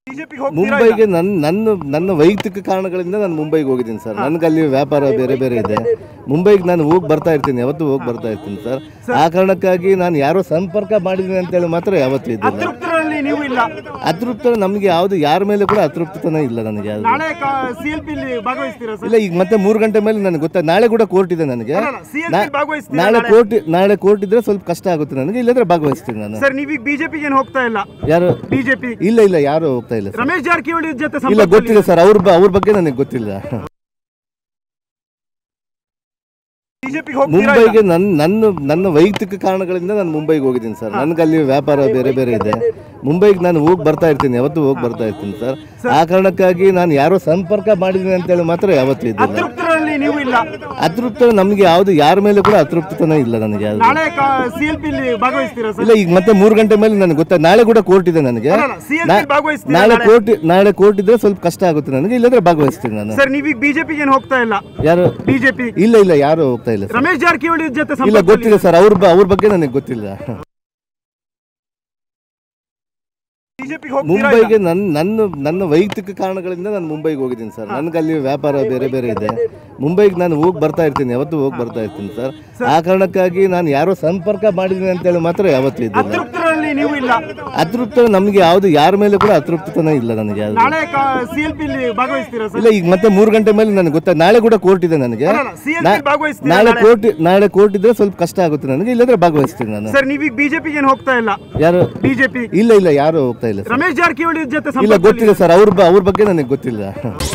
ಬಿಜೆಪಿಗೆ ಹೋಗ್ತೀರಾ ಮುಂಬೈಗೆ ನನ್ನ ನನ್ನ ನನ್ನ ವೈಯಕ್ತಿಕ ಕಾರಣಗಳಿಂದ ನಾನು ಮುಂಬೈಗೆ ಹೋಗಿದ್ದೀನಿ ಸರ್ ನನಗೆ ಅಲ್ಲಿ ವ್ಯಾಪಾರ ಬೇರೆ ಬೇರೆ ಇದೆ ಮುಂಬೈಗೆ ನಾನು ಹೋಗಿ ಬರ್ತಾ ಇರ್ತೀನಿ ಯಾವತ್ತೂ ಹೋಗಿ ಬರ್ತಾ ಇರ್ತೀನಿ ಸರ್ ಆ ಕಾರಣಕ್ಕಾಗಿ ನಾನು ಯಾರೋ ಸಂಪರ್ಕ ಮಾಡಿದ್ದೀನಿ ಅಂತೇಳಿ ಮಾತ್ರ ಯಾವತ್ತೂ ಇದ್ದಿಲ್ಲ ಅತೃಪ್ತರಲ್ಲಿ ನೀವು ಇಲ್ಲ ಅತೃಪ್ತ ನಮಗೆ ಯಾವುದು ಯಾರ ಮೇಲೆ ಕೂಡ ಅತೃಪ್ತನೇ ಇಲ್ಲ ನನಗೆ ಯಾವ್ದು ನಾಳೆ ಸಿ ಎಲ್ ಪಿ ಭಾಗವಹಿಸ್ತೀರಾ ಸರ್ ಇಲ್ಲ ಈಗ ಮತ್ತೆ ಮೂರು ಗಂಟೆ ಮೇಲೆ ನನಗೆ ಗೊತ್ತಾ ನಾಳೆ ಕೂಡ ಕೋರ್ಟ್ ಇದೆ ನನಗೆ ಸಿ ಎಲ್ ನಾ- ಪಿ ಭಾಗವಹಿಸ್ತೀರಾ ನಾಳೆ ಕೋರ್ಟ್ ನಾಳೆ ಕೋರ್ಟ್ ಇದ್ರೆ ಸ್ವಲ್ಪ ಕಷ್ಟ ಆಗುತ್ತೆ ನನಗೆ ಇಲ್ಲದ್ರೆ ಭಾಗವಹಿಸ್ತೀನಿ ನಾನು ಸರ್ ನೀವೀಗ ಬಿಜೆಪಿಗೆ ಏನು ಹೋಗ್ತಾ ಇಲ್ಲ ಯಾರು ಬಿಜೆಪಿ ಇಲ್ಲ ಇಲ್ಲ ಯಾರು ಹೋಗ್ತಾ ಇಲ್ಲ ಸರ್ ರಮೇಶ್ ಜಾರಕಿಹೊಳಿ ಜೊತೆ ಇಲ್ಲ ಸಂಪರ್ಕದಲ್ಲಿ- ಗೊತ್ತಿಲ್ಲ ಸರ್ ಅವ್ರ ಬ- ಅವ್ರ ಬಗ್ಗೆ ನನಗೆ ಗೊತ್ತಿಲ್ಲ ಬಿಜೆಪಿಗೆ ಹೋಗ್ತೀರಾ ಮುಂಬೈಗೆ ನನ್ನ ನನ್ನ ನನ್ನ ವೈಯಕ್ತಿಕ ಕಾರಣಗಳಿಂದ ನಾನು ಮುಂಬೈಗೆ ಹೋಗಿದ್ದೀನಿ ಸರ್ ನನಗೆ ಅಲ್ಲಿ ವ್ಯಾಪಾರ ಬೇರೆ ಬೇರೆ ಇದೆ ಮುಂಬೈಗೆ ನಾನು ಹೋಗಿ ಬರ್ತಾ ಇರ್ತೀನಿ ಯಾವತ್ತೂ ಹೋಗಿ ಬರ್ತಾ ಇರ್ತೀನಿ ಸರ್ ಆ ಕಾರಣಕ್ಕಾಗಿ ನಾನು ಯಾರೋ ಸಂಪರ್ಕ ಮಾಡಿದ್ದೀನಿ ಅಂತೇಳಿ ಮಾತ್ರ ಯಾವತ್ತೂ ಇದ್ದಿಲ್ಲ ಅತೃಪ್ತರಲ್ಲಿ ನೀವು ಇಲ್ಲ ಅತೃಪ್ತ ನಮಗೆ ಯಾವುದು ಯಾರ ಮೇಲೆ ಕೂಡ ಅತೃಪ್ತನೇ ಇಲ್ಲ ನನಗೆ ಯಾವ್ದು ನಾಳೆ ಸಿ ಎಲ್ ಪಿ ಭಾಗವಹಿಸ್ತೀರಾ ಸರ್ ಇಲ್ಲ ಈಗ ಮತ್ತೆ ಮೂರು ಗಂಟೆ ಮೇಲೆ ನನಗೆ ಗೊತ್ತಾ ನಾಳೆ ಕೂಡ ಕೋರ್ಟ್ ಇದೆ ನನಗೆ ಸಿ ಎಲ್ ನಾ- ಪಿ ಭಾಗವಹಿಸ್ತೀರಾ ನಾಳೆ ಕೋರ್ಟ್ ನಾಳೆ ಕೋರ್ಟ್ ಇದ್ರೆ ಸ್ವಲ್ಪ ಕಷ್ಟ ಆಗುತ್ತೆ ನನಗೆ ಇಲ್ಲದ್ರೆ ಭಾಗವಹಿಸ್ತೀನಿ ನಾನು ಸರ್ ನೀವೀಗ ಬಿಜೆಪಿಗೆ ಏನು ಹೋಗ್ತಾ ಇಲ್ಲ ಯಾರು ಬಿಜೆಪಿ ಇಲ್ಲ ಇಲ್ಲ ಯಾರು ಹೋಗ್ತಾ ಇಲ್ಲ ಸರ್ ರಮೇಶ್ ಜಾರಕಿಹೊಳಿ ಜೊತೆ ಇಲ್ಲ ಸಂಪರ್ಕದಲ್ಲಿ- ಗೊತ್ತಿಲ್ಲ ಸರ್ ಅವ್ರ ಬ- ಅವ್ರ ಬಗ್ಗೆ ನನಗೆ ಗೊತ್ತಿಲ್ಲ ಬಿಜೆಪಿಗೆ ಹೋಗ್ತೀರಾ ಮುಂಬೈಗೆ ನನ್ನ ನನ್ನ ನನ್ನ ವೈಯಕ್ತಿಕ ಕಾರಣಗಳಿಂದ ನಾನು ಮುಂಬೈಗೆ ಹೋಗಿದ್ದೀನಿ ಸರ್ ನನಗೆ ಅಲ್ಲಿ ವ್ಯಾಪಾರ ಬೇರೆ ಬೇರೆ ಇದೆ ಮುಂಬೈಗೆ ನಾನು ಹೋಗಿ ಬರ್ತಾ ಇರ್ತೀನಿ ಯಾವತ್ತೂ ಹೋಗಿ ಬರ್ತಾ ಇರ್ತೀನಿ ಸರ್ ಆ ಕಾರಣಕ್ಕಾಗಿ ನಾನು ಯಾರೋ ಸಂಪರ್ಕ ಮಾಡಿದ್ದೀನಿ ಅಂತೇಳಿ ಮಾತ್ರ ಯಾವತ್ತೂ ಇದ್ದಿಲ್ಲ ಅತೃಪ್ತರಲ್ಲಿ ನೀವು ಇಲ್ಲ ಅತೃಪ್ತ ನಮಗೆ ಯಾವುದು ಯಾರ ಮೇಲೆ ಕೂಡ ಅತೃಪ್ತನೇ ಇಲ್ಲ ನನಗೆ ಯಾವ್ದು ನಾಳೆ ಸಿ ಎಲ್ ಪಿ ಭಾಗವಹಿಸ್ತೀರಾ ಸರ್ ಇಲ್ಲ ಈಗ ಮತ್ತೆ ಮೂರು ಗಂಟೆ ಮೇಲೆ ನನಗೆ ಗೊತ್ತಾ ನಾಳೆ ಕೂಡ ಕೋರ್ಟ್ ಇದೆ ನನಗೆ ಸಿ ಎಲ್ ನಾ- ಪಿ ಭಾಗವಹಿಸ್ತೀರಾ ನಾಳೆ ಕೋರ್ಟ್ ನಾಳೆ ಕೋರ್ಟ್ ಇದ್ರೆ ಸ್ವಲ್ಪ ಕಷ್ಟ ಆಗುತ್ತೆ ನನಗೆ ಇಲ್ಲದ್ರೆ ಭಾಗವಹಿಸ್ತೀನಿ ನಾನು ಸರ್ ನೀವೀಗ ಬಿಜೆಪಿಗೆ ಏನು ಹೋಗ್ತಾ ಇಲ್ಲ ಯಾರು ಬಿಜೆಪಿ ಇಲ್ಲ ಇಲ್ಲ ಯಾರು ಹೋಗ್ತಾ ಇಲ್ಲ ಸರ್ ರಮೇಶ್ ಜಾರಕಿಹೊಳಿ ಜೊತೆ ಇಲ್ಲ ಸಂಪರ್ಕದಲ್ಲಿ- ಗೊತ್ತಿಲ್ಲ ಸರ್ ಅವ್ರ ಬ- ಅವ್ರ ಬಗ್ಗೆ ನನಗೆ ಗೊತ್ತಿಲ್ಲ